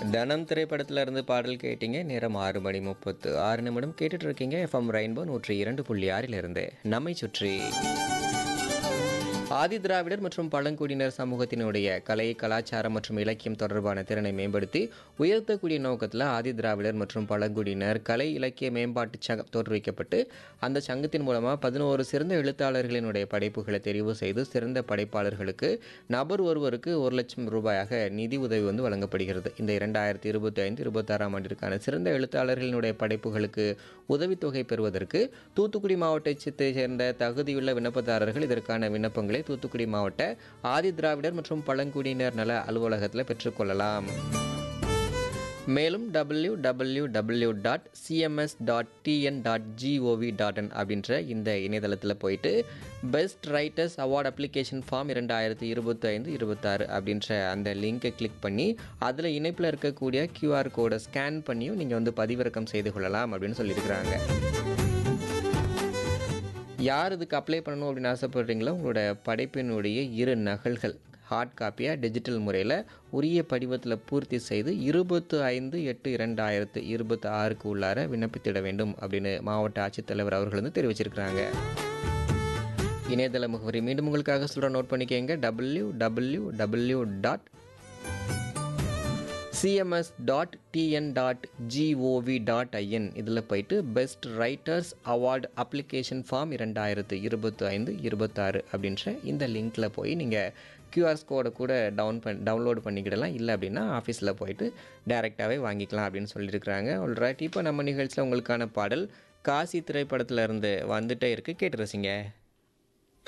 தனம் திரைப்படத்துல இருந்து பாடல் கேட்டீங்க நேரம் ஆறு மணி முப்பத்து ஆறு நிமிடம் கேட்டுட்டு இருக்கீங்க எஃப்எம் ரெயின்போ நூற்றி இரண்டு புள்ளி ஆறிலிருந்து நம்மை சுற்றி ஆதி திராவிடர் மற்றும் பழங்குடியினர் சமூகத்தினுடைய கலை கலாச்சாரம் மற்றும் இலக்கியம் தொடர்பான திறனை மேம்படுத்தி உயர்த்தக்கூடிய நோக்கத்தில் ஆதி திராவிடர் மற்றும் பழங்குடியினர் கலை இலக்கிய மேம்பாட்டு சங்கம் தோற்றுவிக்கப்பட்டு அந்த சங்கத்தின் மூலமாக பதினோரு சிறந்த எழுத்தாளர்களினுடைய படைப்புகளை தெரிவு செய்து சிறந்த படைப்பாளர்களுக்கு நபர் ஒருவருக்கு ஒரு லட்சம் ரூபாயாக நிதி உதவி வந்து வழங்கப்படுகிறது இந்த இரண்டாயிரத்தி இருபத்தி ஐந்து இருபத்தாறாம் ஆண்டிற்கான சிறந்த எழுத்தாளர்களினுடைய படைப்புகளுக்கு உதவித்தொகை பெறுவதற்கு தூத்துக்குடி மாவட்டத்தைச் சேர்ந்த தகுதியுள்ள விண்ணப்பதாரர்கள் இதற்கான விண்ணப்பங்களை தூத்துக்குடி மாவட்ட ஆதி திராவிடர் மற்றும் பழங்குடியினர் நல அலுவலகத்தில் பெற்றுக்கொள்ளலாம் மேலும் W W W dot CMS dot TN dot GOV dot in அப்படின்ற இந்த இணையதளத்தில் போயிட்டு best writers award application form இரண்டாயிரத்தி இருபத்தி ஐந்து இருபத்தாறு அப்படின்ற அந்த லிங்கை கிளிக் பண்ணி அதில் இணைப்பில் இருக்கக்கூடிய கியூஆர் கோடை ஸ்கேன் பண்ணியும் நீங்கள் வந்து பதிவிறக்கம் செய்து கொள்ளலாம் அப்படின்னு சொல்லியிருக்கிறாங்க யார் இதுக்கு அப்ளை பண்ணணும் அப்படின்னு ஆசைப்படுறீங்களோ உங்களோட படைப்பினுடைய இரு நகல்கள் ஹார்ட் காப்பியாக டிஜிட்டல் முறையில் உரிய படிவத்தில் பூர்த்தி செய்து இருபத்து ஐந்து எட்டு இரண்டாயிரத்து இருபத்தி ஆறுக்கு உள்ளார விண்ணப்பித்திட வேண்டும் அப்படின்னு மாவட்ட ஆட்சித்தலைவர் அவர்கள் வந்து தெரிவிச்சிருக்கிறாங்க இணையதள முகவரி மீண்டும் உங்களுக்காக சொல்கிற நோட் பண்ணிக்கோங்க W W W dot CMS dot TN dot GOV dot IN இதில் போயிட்டு best writers award application form இரண்டாயிரத்து இருபத்தி ஐந்து இருபத்தாறு அப்படின்ற இந்த லிங்க்கில் போய் நீங்கள் கியூஆர்ஸ் கோடை கூட டவுன் பண் டவுன்லோட் பண்ணிக்கிடலாம் இல்லை அப்படின்னா ஆஃபீஸில் போயிட்டு டைரெக்டாகவே வாங்கிக்கலாம் அப்படின்னு சொல்லியிருக்கிறாங்க ஆல்ரைட் இப்போ நம்ம நிகழ்ச்சியில் உங்களுக்கான பாடல் காசி திரைப்படத்தில் இருந்து வந்துட்டே இருக்குது கேட்டு ரசிங்க